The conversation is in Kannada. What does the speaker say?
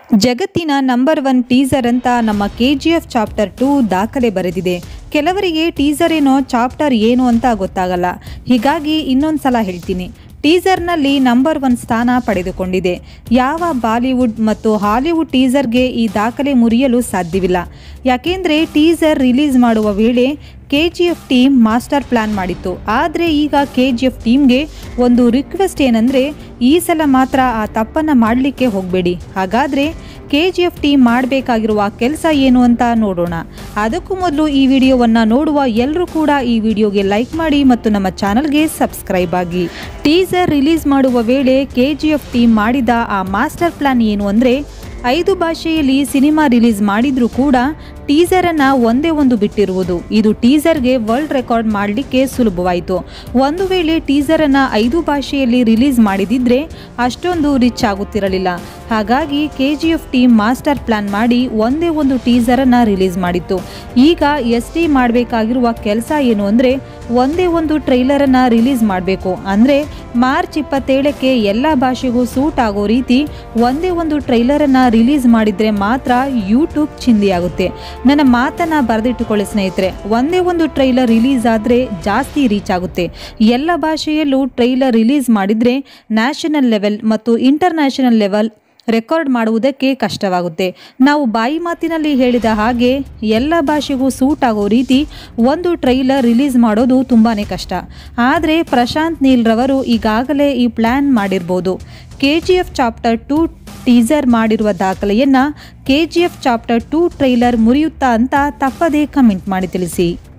ಜಗತ್ತಿನ ನಂಬರ್ ಒನ್ ಟೀಸರ್ ಅಂತ ನಮ್ಮ K G F chapter two ದಾಖಲೆ ಬರೆದಿದೆ ಕೆಲವರಿಗೆ ಟೀಸರ್ ಏನೋ ಚಾಪ್ಟರ್ ಏನು ಅಂತ ಗೊತ್ತಾಗಲ್ಲ ಹೀಗಾಗಿ ಇನ್ನೊಂದು ಸಲ ಹೇಳ್ತೀನಿ ಟೀಸರ್ನಲ್ಲಿ ನಂಬರ್ ಒನ್ ಸ್ಥಾನ ಪಡೆದುಕೊಂಡಿದೆ ಯಾವ ಬಾಲಿವುಡ್ ಮತ್ತು ಹಾಲಿವುಡ್ ಟೀಸರ್ಗೆ ಈ ದಾಖಲೆ ಮುರಿಯಲು ಸಾಧ್ಯವಿಲ್ಲ ಯಾಕೆಂದರೆ ಟೀಸರ್ ರಿಲೀಸ್ ಮಾಡುವ ವೇಳೆ K G F team master plan ಮಾಡಿತ್ತು ಆದರೆ ಈಗ ಕೆ ಜಿ ಎಫ್ ಟೀಮ್ಗೆ ಒಂದು ರಿಕ್ವೆಸ್ಟ್ ಏನಂದರೆ ಈ ಸಲ ಮಾತ್ರ ಆ ತಪ್ಪನ್ನು ಮಾಡಲಿಕ್ಕೆ ಹೋಗಬೇಡಿ ಹಾಗಾದರೆ ಕೆ ಜಿ ಎಫ್ ಟೀಮ್ ಮಾಡಬೇಕಾಗಿರುವ ಕೆಲಸ ಏನು ಅಂತ ನೋಡೋಣ ಅದಕ್ಕೂ ಮೊದಲು ಈ ವಿಡಿಯೋವನ್ನು ನೋಡುವ ಎಲ್ಲರೂ ಕೂಡ ಈ ವಿಡಿಯೋಗೆ ಲೈಕ್ ಮಾಡಿ ಮತ್ತು ನಮ್ಮ ಚಾನಲ್ಗೆ ಸಬ್ಸ್ಕ್ರೈಬ್ ಆಗಿ ಟೀಸರ್ ರಿಲೀಸ್ ಮಾಡುವ ವೇಳೆ ಕೆ ಜಿ ಎಫ್ ಟೀಮ್ ಮಾಡಿದ ಆ ಮಾಸ್ಟರ್ ಪ್ಲಾನ್ ಏನು ಅಂದರೆ ಐದು ಭಾಷೆಯಲ್ಲಿ ಸಿನಿಮಾ ರಿಲೀಸ್ ಮಾಡಿದ್ರೂ ಕೂಡ ಟೀಸರನ್ನು ಒಂದೇ ಒಂದು ಬಿಟ್ಟಿರುವುದು ಇದು ಟೀಸರ್ಗೆ ವರ್ಲ್ಡ್ ರೆಕಾರ್ಡ್ ಮಾಡಲಿಕ್ಕೆ ಸುಲಭವಾಯಿತು ಒಂದು ವೇಳೆ ಟೀಸರನ್ನು ಐದು ಭಾಷೆಯಲ್ಲಿ ರಿಲೀಸ್ ಮಾಡಿದಿದ್ರೆ ಅಷ್ಟೊಂದು ರಿಚ್ ಆಗುತ್ತಿರಲಿಲ್ಲ ಹಾಗಾಗಿ K G F team master plan ಮಾಡಿ ಒಂದೇ ಒಂದು ಟೀಸರನ್ನು ರಿಲೀಸ್ ಮಾಡಿತ್ತು ಈಗ ಎಸ್ ಟಿ ಮಾಡಬೇಕಾಗಿರುವ ಕೆಲಸ ಏನು ಅಂದರೆ ಒಂದೇ ಒಂದು ಟ್ರೈಲರನ್ನು ರಿಲೀಸ್ ಮಾಡಬೇಕು ಅಂದರೆ ಮಾರ್ಚ್ ಇಪ್ಪತ್ತೇಳಕ್ಕೆ ಎಲ್ಲ ಭಾಷೆಗೂ ಸೂಟ್ ಆಗೋ ರೀತಿ ಒಂದೇ ಒಂದು ಟ್ರೈಲರನ್ನು ರಿಲೀಸ್ ಮಾಡಿದರೆ ಮಾತ್ರ ಯೂಟ್ಯೂಬ್ ಚಿಂದಿಯಾಗುತ್ತೆ ನನ್ನ ಮಾತನ್ನು ಬರೆದಿಟ್ಟುಕೊಳ್ಳಿ ಸ್ನೇಹಿತರೆ ಒಂದೇ ಒಂದು ಟ್ರೈಲರ್ ರಿಲೀಸ್ ಆದರೆ ಜಾಸ್ತಿ ರೀಚ್ ಆಗುತ್ತೆ ಎಲ್ಲ ಭಾಷೆಯಲ್ಲೂ ಟ್ರೈಲರ್ ರಿಲೀಸ್ ಮಾಡಿದರೆ ನ್ಯಾಷನಲ್ ಲೆವೆಲ್ ಮತ್ತು ಇಂಟರ್ನ್ಯಾಷನಲ್ ಲೆವೆಲ್ ರೆಕಾರ್ಡ್ ಮಾಡುವುದಕ್ಕೆ ಕಷ್ಟವಾಗುತ್ತೆ ನಾವು ಬಾಯಿ ಮಾತಿನಲ್ಲಿ ಹೇಳಿದ ಹಾಗೆ ಎಲ್ಲ ಭಾಷೆಗೂ ಸೂಟ್ ಆಗೋ ರೀತಿ ಒಂದು ಟ್ರೈಲರ್ ರಿಲೀಸ್ ಮಾಡೋದು ತುಂಬಾ ಕಷ್ಟ ಆದರೆ ಪ್ರಶಾಂತ್ ನೀಲ್ರವರು ಈಗಾಗಲೇ ಈ ಪ್ಲ್ಯಾನ್ ಮಾಡಿರ್ಬೋದು K G F chapter two teaser ಮಾಡಿರುವ ದಾಖಲೆಯನ್ನು K G F chapter two trailer ಮುರಿಯುತ್ತಾ ಅಂತ ತಪ್ಪದೇ ಕಮೆಂಟ್ ಮಾಡಿ ತಿಳಿಸಿ